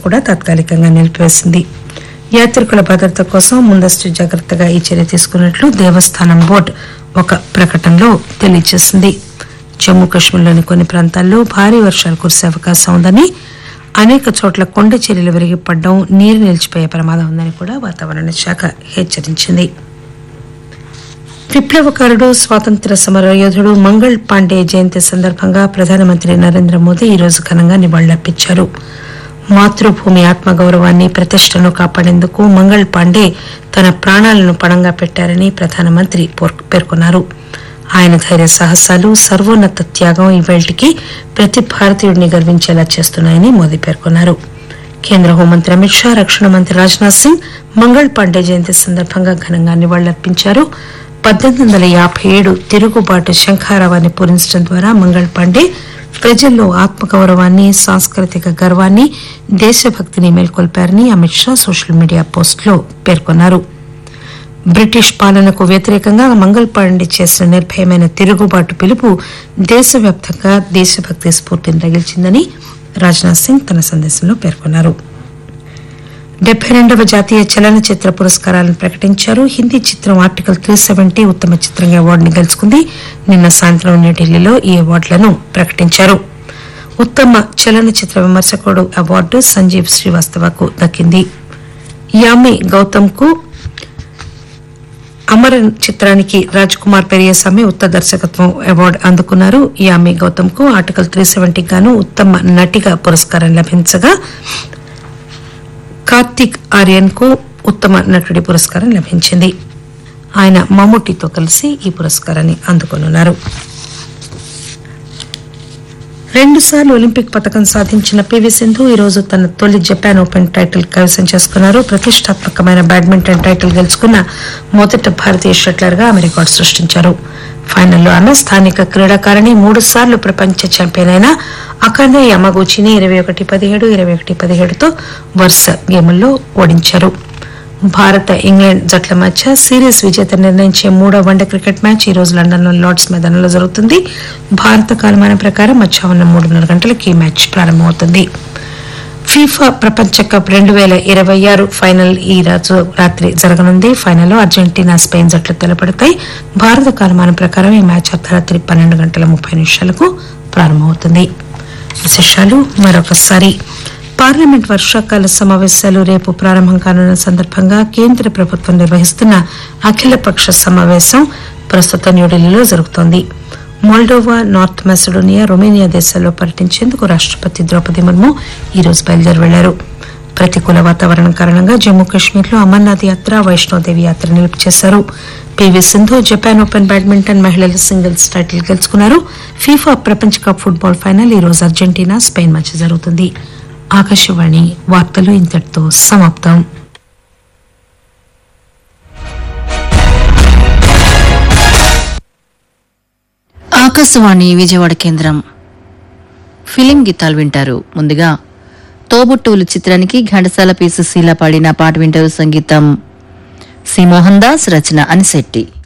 కూడా తాత్కాలికంగా నిలిపివేసింది యాత్రికుల భద్రత కోసం ముందస్తు జాగ్రత్తగా ఈ చర్య తీసుకున్నట్లు దేవస్థానం బోర్డు ఒక ప్రకటనలో తెలియజేసింది జమ్మూ కాశ్మీర్లోని కొన్ని ప్రాంతాల్లో భారీ వర్షాలు కురిసే అవకాశం ఉందని అనేక చోట్ల కొండ చర్యలు విరిగిపడడం నీరు నిలిచిపోయే ప్రమాదం ఉందని కూడా వాతావరణ శాఖ హెచ్చరించింది విప్లవకారుడు స్వాతంత్ర సమర యోధుడు మంగళ్ పాండే జయంతి సందర్భంగా ప్రధానమంత్రి నరేంద్ర మోదీ ఈరోజు ఘనంగా నివాళులర్పించారు మాతృభూమి ఆత్మగౌరవాన్ని ప్రతిష్టను కాపాడేందుకు మంగళ్ పాండే తన ప్రాణాలను పణంగా పెట్టారని ప్రధానమంత్రి పోర్- పేర్కొన్నారు ఆయన ధైర్య సాహసాలు సర్వోన్నత త్యాగం ఇవాళకి ప్రతి భారతీయుడిని గర్వించేలా చేస్తున్నాయని మోదీ పేర్కొన్నారు కేంద్ర హోంమంత్రి అమిత్ షా రక్షణ మంత్రి రాజ్నాథ్ సింగ్ మంగళ్ పాండే జయంతి సందర్భంగా ఘనంగా నివాళులర్పించారు పద్దెనిమిది వందల యాభై ఏడు తిరుగుబాటు శంఖారావాన్ని పూరించడం ద్వారా మంగళ్ పాండే ప్రజల్లో ఆత్మగౌరవాన్ని సాంస్కృతిక గర్వాన్ని దేశభక్తిని మేల్కొల్పారని అమిత్ షా సోషల్ మీడియా పోస్టులో పేర్కొన్నారు బ్రిటిష్ పాలనకు వ్యతిరేకంగా మంగళ్ పాండే చేసిన నిర్భయమైన తిరుగుబాటు పిలుపు దేశవ్యాప్తంగా దేశభక్తి స్ఫూర్తిని రగిల్చిందని రాజ్నాథ్ సింగ్ తన సందేశంలో పేర్కొన్నారు డెబ్బై రెండవ జాతీయ చలనచిత్ర పురస్కారాలను ప్రకటించారు హిందీ చిత్రం ఆర్టికల్ త్రీ సెవెంటీ ఉత్తమ చిత్రంగా అవార్డుని గెలుచుకుంది నిన్న సాయంత్రం న్యూఢిల్లీలో ఈ అవార్డులను ప్రకటించారు ఉత్తమ చలనచిత్ర విమర్శకుడు అవార్డు సంజీవ్ శ్రీవాస్తవకు దక్కింది యామి గౌతమ్ కు అమరన్ చిత్రానికి రాజ్ కుమార్ పెరియస్వామి ఉత్తమ దర్శకత్వం అవార్డు అందుకున్నారు యామి గౌతమ్ కు ఆర్టికల్ త్రీ సెవెంటీ గాను ఉత్తమ నటిగా పురస్కారం లభించగా కార్తిక్ ఆర్యన్ కు ఉత్తమ నటుడి పురస్కారం లభించింది ఆయన మమ్ముటితో కలిసి ఈ పురస్కారాన్ని అందుకోనున్నారు రెండుసార్లు ఒలింపిక్ పథకం సాధించిన పివి సింధు ఈ రోజు తన తొలి జపాన్ ఓపెన్ టైటిల్ కైవసం చేసుకున్నారు ప్రతిష్టాత్మకమైన బ్యాడ్మింటన్ టైటిల్ గెలుచుకున్న మొదటి భారతీయ షట్లర్ గా ఆమె రికార్డు సృష్టించారు ఫైనల్లో ఆమె స్థానిక క్రీడాకారిణి మూడు సార్లు ప్రపంచ ఛాంపియన్ అయిన అకానే యమగూచిని ఇరవై ఒకటి పదిహేడు ఇరవై ఒకటి పదిహేడుతో వరుస గేముల్లో ఓడించారు భారత ఇంగ్లాండ్ జట్ల మధ్య సిరీస్ విజేత నిర్ణయించే మూడో వన్డే క్రికెట్ మ్యాచ్ ఈ రోజు లండన్లోని లార్డ్స్ మైదానంలో జరుగుతుంది భారత కాలమానం ప్రకారం మధ్యాహ్నం మూడున్నర గంటలకు ఈ మ్యాచ్ ప్రారంభమవుతుంది ఫీఫా ప్రపంచ కప్ రెండు వేల ఇరవై ఆరు ఫైనల్ ఈ రోజు రాత్రి జరగనుంది ఫైనల్లో అర్జెంటీనా స్పెయిన్ జట్లు తలపడతాయి భారత కాలమానం ప్రకారం ఈ మ్యాచ్ అర్ధరాత్రి పన్నెండు గంటల ముప్పై నిమిషాలకు ప్రారంభమవుతుంది విశేషాలు మరొకసారి పార్లమెంట్ వర్షాకాల సమావేశాలు రేపు ప్రారంభం కానున్న సందర్భంగా కేంద్ర ప్రభుత్వం నిర్వహిస్తున్న అఖిలపక్ష సమావేశం ప్రస్తుతం న్యూఢిల్లీలో జరుగుతోంది మోల్డోవా నార్త్ మెసడోనియా రొమేనియా దేశాల్లో పర్యటించేందుకు రాష్టపతి ద్రౌపది ముర్ము ఈ రోజు బయలుదేరి వెళ్లారు ప్రతికూల వాతావరణం కారణంగా జమ్మూ కాశ్మీర్ లో అమర్నాథ్ యాత్ర వైష్ణోదేవి యాత్ర నిలుపు చేశారు PV Sindhu Japan Open badminton మహిళల సింగిల్స్ టైటిల్ గెలుచుకున్నారు ఫీఫా ప్రపంచ కప్ ఫుట్బాల్ ఫైనల్ ఈ రోజు అర్జెంటీనా స్పెయిన్ మధ్య జరుగుతుంది ఆకాశవాణి వార్తలు ఇంతటితో సమాప్తం ఆకాశవాణి విజయవాడ కేంద్రం ఫిలిం గీతాలు వింటారు ముందుగా తోబుట్టువులు చిత్రానికి ఘంటసాల పీసు శీల పాడిన పాట వింటారు సంగీతం సి మోహన్ దాస్ రచన అనిశెట్టి